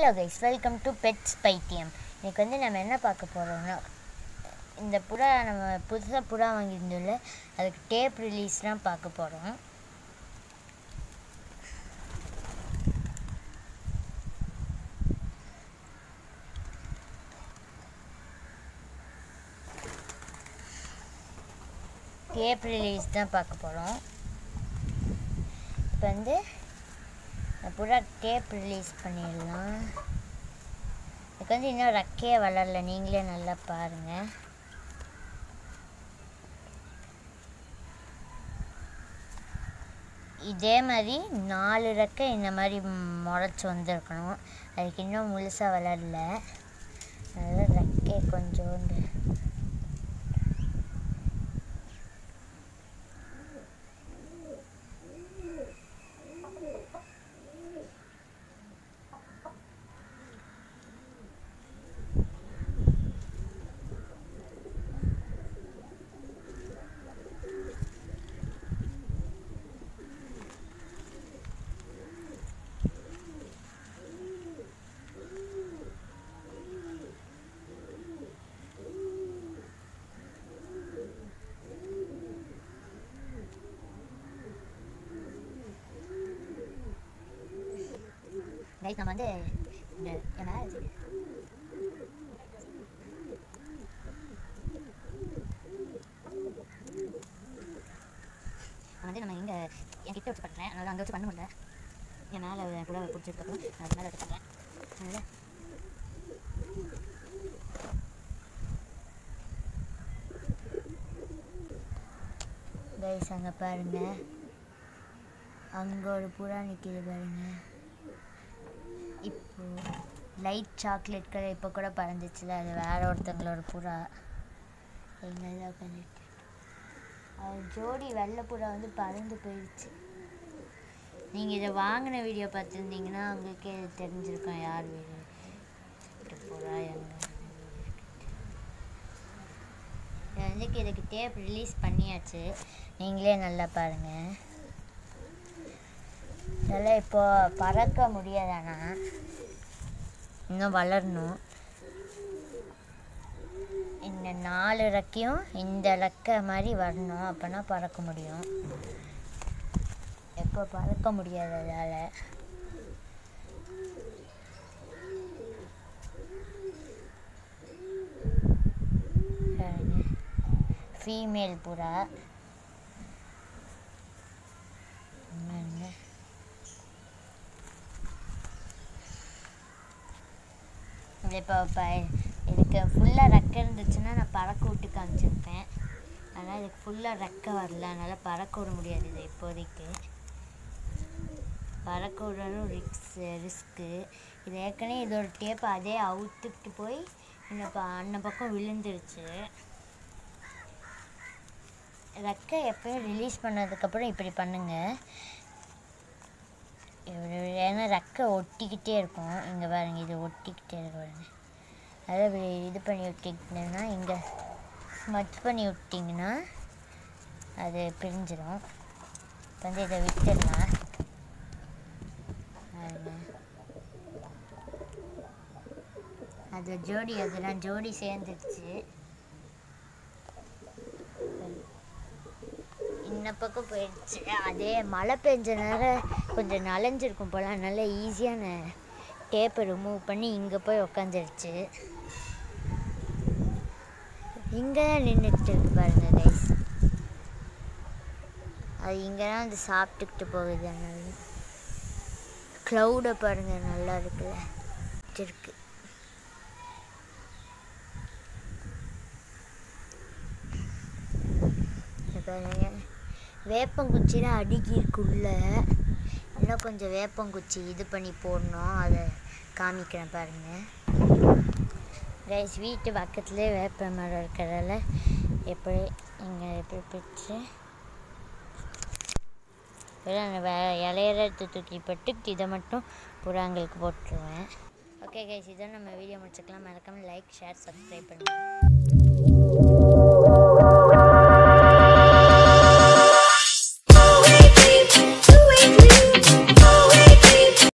Hello guys welcome to pets பைத்தியம் இன்னைக்கு வந்து நம்ம என்ன பார்க்க போகிறோம்னா இந்த புறா நம்ம புதுசாக புறா வாங்கியிருந்தோம்ல அதுக்கு டேப் ரிலீஸ்லாம் பார்க்க போகிறோம் டேப் ரிலீஸ் தான் பார்க்க போகிறோம் இப்போ வந்து இந்த புறா டேப் ரிலீஸ் பண்ணிடலாம் இதுக்கு வந்து இன்னும் ரெக்கையே வளரல நீங்களே நல்லா பாருங்கள் இதே மாதிரி நாலு ரெக்கை இந்த மாதிரி முளைச்சி வந்திருக்கணும் அதுக்கு இன்னும் முழுசாக வளரல அதனால் ரெக்கை கொஞ்சோண்டு ரைட் நம்ம வந்து இந்த என்ன வந்து நம்ம இங்கே என் கிட்ட வச்சு பண்ணுறேன் அதனால் அங்கே வச்சு பண்ண முடியல என் மேலே கூட பிடிச்சதுக்கப்புறம் அது மேலே வச்சு பண்ணுறேன் அதனால் கைஸ் அங்கே பாருங்க அங்கே ஒரு புறா நிற்கிது பாருங்க இப்போ லைட் சாக்லேட் கலர் இப்போ கூட பறந்துச்சுல அது வேற ஒருத்தங்களோட புறா எங்கே தான் உட்காந்துட்டு அது ஜோடி வெள்ளை புறா வந்து பறந்து போயிடுச்சு நீங்கள் இதை வாங்கின வீடியோ பார்த்துருந்தீங்கன்னா உங்களுக்கே இது தெரிஞ்சிருக்கும் யார் வீடு இந்த புறா எங்க இது வந்து இதுக்கு டேப் ரிலீஸ் பண்ணியாச்சு நீங்களே நல்லா பாருங்கள் இதெல்லாம் இப்போ பறக்க முடியாதானா இன்னும் வளரணும் இந்த நாலு ரெக்கையும் இந்த ரெக்கை மாதிரி வரணும் அப்போனா பறக்க முடியும் எப்போ பறக்க முடியாது அதால் ஃபீமேல் புறா என்னங்க இது இப்போ இப்போ இதுக்கு ஃபுல்லாக ரெக்கை இருந்துச்சுன்னா நான் பறக்க விட்டு காமிச்சிருப்பேன் ஆனால் இதுக்கு ஃபுல்லாக ரெக்கை வரல அதனால் பறக்க விட முடியாது இது இப்போதைக்கு பறக்க விடணும் ரிக்ஸ் ரிஸ்க்கு இது ஏற்கனவே இதோட டேப் அதே அவுத்துக்கிட்டு போய் இந்த ப அந்த பக்கம் விழுந்துருச்சு ரெக்கை எப்பயும் ரிலீஸ் பண்ணதுக்கப்புறம் இப்படி பண்ணுங்கள் ஏன்னா ரெக்கை ஒட்டிக்கிட்டே இருக்கும் இங்கே பாருங்க இது ஒட்டிக்கிட்டே இருக்கு பாருங்க அதை இப்படி இது பண்ணி விட்டிங்கன்னா இங்கே ஸ்மச் பண்ணி விட்டிங்கன்னா அது பிரிஞ்சிடும் இப்போ வந்து இதை விட்டுடலாம் பாருங்க. அது ஜோடி அதெல்லாம் ஜோடி சேர்ந்துருச்சு இந்த பக்கம் போயிடுச்சு அதே மழை பெஞ்சனால கொஞ்சம் நனைஞ்சிருக்கும் போல் அதனால ஈஸியான டேப்பை ரிமூவ் பண்ணி இங்கே போய் உக்காந்துருச்சு இங்கே தான் நின்றுட்டு இருக்கு பாருங்க கைஸ் அது இங்கே தான் வந்து சாப்பிட்டுக்கிட்டு போகுது அதனால க்ளவுடை பாருங்க நல்லா இருக்குல்ல இருக்கு பாருங்க வேப்பங்குச்சிலாம் அடுக்கி இருக்குள்ள இன்னும் கொஞ்சம் வேப்பங்குச்சி இது பண்ணி போடணும் அதை காமிக்கிறேன் பாருங்க கைஸ் வீட்டு பக்கத்துலேயே வேப்ப மரம் இருக்கிறதால எப்படி இங்கே எப்படி பிடிச்சி அந்த வே இலையில எடுத்து தூக்கி போட்டு இதை மட்டும் புறாங்களுக்கு போட்டுருவேன் ஓகே கைஸ் இதை நம்ம வீடியோ முடிச்சுக்கலாம் மறக்காமல் லைக் ஷேர் சப்ஸ்கிரைப் பண்ணுங்கள்